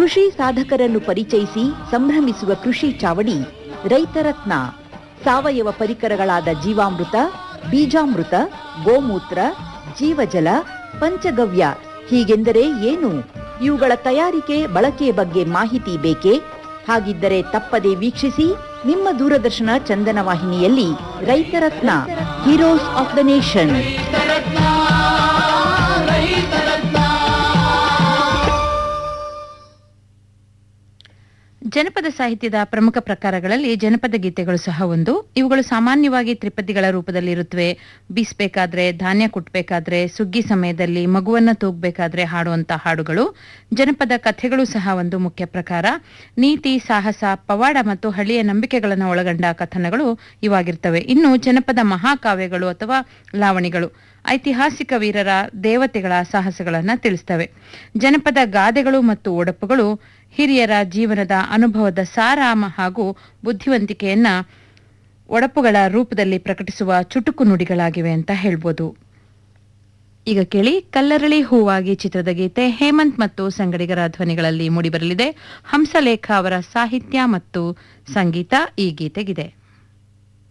ಕೃಷಿ ಸಾಧಕರನ್ನು ಪರಿಚಯಿಸಿ ಸಂಭ್ರಮಿಸುವ ಕೃಷಿ ಚಾವಡಿ ರೈತರತ್ನ ಸಾವಯವ ಪರಿಕರಗಳಾದ ಜೀವಾಮೃತ ಬೀಜಾಮೃತ ಗೋಮೂತ್ರ ಜೀವಜಲ ಪಂಚಗವ್ಯ ಹೀಗೆಂದರೆ ಏನು ಇವುಗಳ ತಯಾರಿಕೆ ಬಳಕೆಯ ಬಗ್ಗೆ ಮಾಹಿತಿ ಬೇಕೇ ಹಾಗಿದ್ದರೆ ತಪ್ಪದೆ ವೀಕ್ಷಿಸಿ ನಿಮ್ಮ ದೂರದರ್ಶನ ಚಂದನ ವಾಹಿನಿಯಲ್ಲಿ Raitharatna heroes of the nation ಜನಪದ ಸಾಹಿತ್ಯದ ಪ್ರಮುಖ ಪ್ರಕಾರಗಳಲ್ಲಿ ಜನಪದ ಗೀತೆಗಳು ಸಹ ಒಂದು ಇವುಗಳು ಸಾಮಾನ್ಯವಾಗಿ ತ್ರಿಪದಿಗಳ ರೂಪದಲ್ಲಿ ಇರುತ್ತವೆ ಬೀಸ್ಬೇಕಾದ್ರೆ ಧಾನ್ಯ ಕುಟ್ಬೇಕಾದ್ರೆ ಸುಗ್ಗಿ ಸಮಯದಲ್ಲಿ ಮಗುವನ್ನ ತೂಗ್ಬೇಕಾದ್ರೆ ಹಾಡುವಂತ ಹಾಡುಗಳು ಜನಪದ ಕಥೆಗಳು ಸಹ ಒಂದು ಮುಖ್ಯ ಪ್ರಕಾರ ನೀತಿ ಸಾಹಸ ಪವಾಡ ಮತ್ತು ಹಳ್ಳಿಯ ನಂಬಿಕೆಗಳನ್ನು ಒಳಗೊಂಡ ಕಥನಗಳು ಇವಾಗಿರ್ತವೆ ಇನ್ನು ಜನಪದ ಮಹಾಕಾವ್ಯಗಳು ಅಥವಾ ಲಾವಣಿಗಳು ಐತಿಹಾಸಿಕ ವೀರರ ದೇವತೆಗಳ ಸಾಹಸಗಳನ್ನ ತಿಳಿಸ್ತವೆ ಜನಪದ ಗಾದೆಗಳು ಮತ್ತು ಒಡಪುಗಳು ಹಿರಿಯರ ಜೀವನದ ಅನುಭವದ ಸಾರಾಮ ಹಾಗೂ ಬುದ್ಧಿವಂತಿಕೆಯನ್ನ ಒಡಪುಗಳ ರೂಪದಲ್ಲಿ ಪ್ರಕಟಿಸುವ ಚುಟುಕು ನುಡಿಗಳಾಗಿವೆ ಅಂತ ಹೇಳ್ಬೋದು ಈಗ ಕೇಳಿ ಕಲ್ಲರಳಿ ಹೂವಾಗಿ ಚಿತ್ರದ ಗೀತೆ ಹೇಮಂತ್ ಮತ್ತು ಸಂಗಡಿಗರ ಧ್ವನಿಗಳಲ್ಲಿ ಮೂಡಿಬರಲಿದೆ ಹಂಸಲೇಖ ಅವರ ಸಾಹಿತ್ಯ ಮತ್ತು ಸಂಗೀತ ಈ ಗೀತೆಗಿದೆ